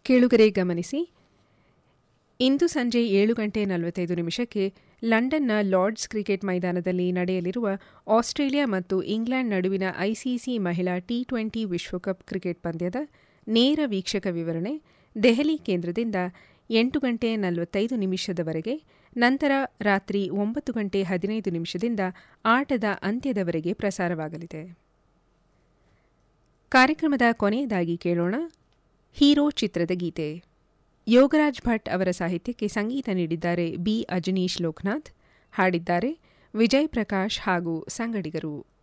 ಕೇಳುಗರೆ ಗಮನಿಸಿ ಇಂದು ಸಂಜೆ ಏಳು ಗಂಟೆ ನಲವತ್ತೈದು ನಿಮಿಷಕ್ಕೆ ಲಂಡನ್ನ ಲಾರ್ಡ್ಸ್ ಕ್ರಿಕೆಟ್ ಮೈದಾನದಲ್ಲಿ ನಡೆಯಲಿರುವ ಆಸ್ಟ್ರೇಲಿಯಾ ಮತ್ತು ಇಂಗ್ಲೆಂಡ್ ನಡುವಿನ ಐಸಿಸಿ ಮಹಿಳಾ ಟಿ ಟ್ವೆಂಟಿ ವಿಶ್ವಕಪ್ ಕ್ರಿಕೆಟ್ ಪಂದ್ಯದ ನೇರ ವೀಕ್ಷಕ ವಿವರಣೆ ದೆಹಲಿ ಕೇಂದ್ರದಿಂದ ಎಂಟು ಗಂಟೆ ನಲವತ್ತೈದು ನಿಮಿಷದವರೆಗೆ ನಂತರ ರಾತ್ರಿ ಒಂಬತ್ತು ಗಂಟೆ ಹದಿನೈದು ನಿಮಿಷದಿಂದ ಆಟದ ಅಂತ್ಯದವರೆಗೆ ಪ್ರಸಾರವಾಗಲಿದೆ ಕಾರ್ಯಕ್ರಮದ ಕೊನೆಯದಾಗಿ ಕೇಳೋಣ ಹೀರೋ ಚಿತ್ರದ ಗೀತೆ ಯೋಗರಾಜ್ ಭಟ್ ಅವರ ಸಾಹಿತ್ಯಕ್ಕೆ ಸಂಗೀತ ನೀಡಿದ್ದಾರೆ ಬಿ ಅಜನೀಶ್ ಲೋಕನಾಥ್ ಹಾಡಿದ್ದಾರೆ ವಿಜಯ್ ಪ್ರಕಾಶ್ ಹಾಗೂ ಸಂಗಡಿಗರು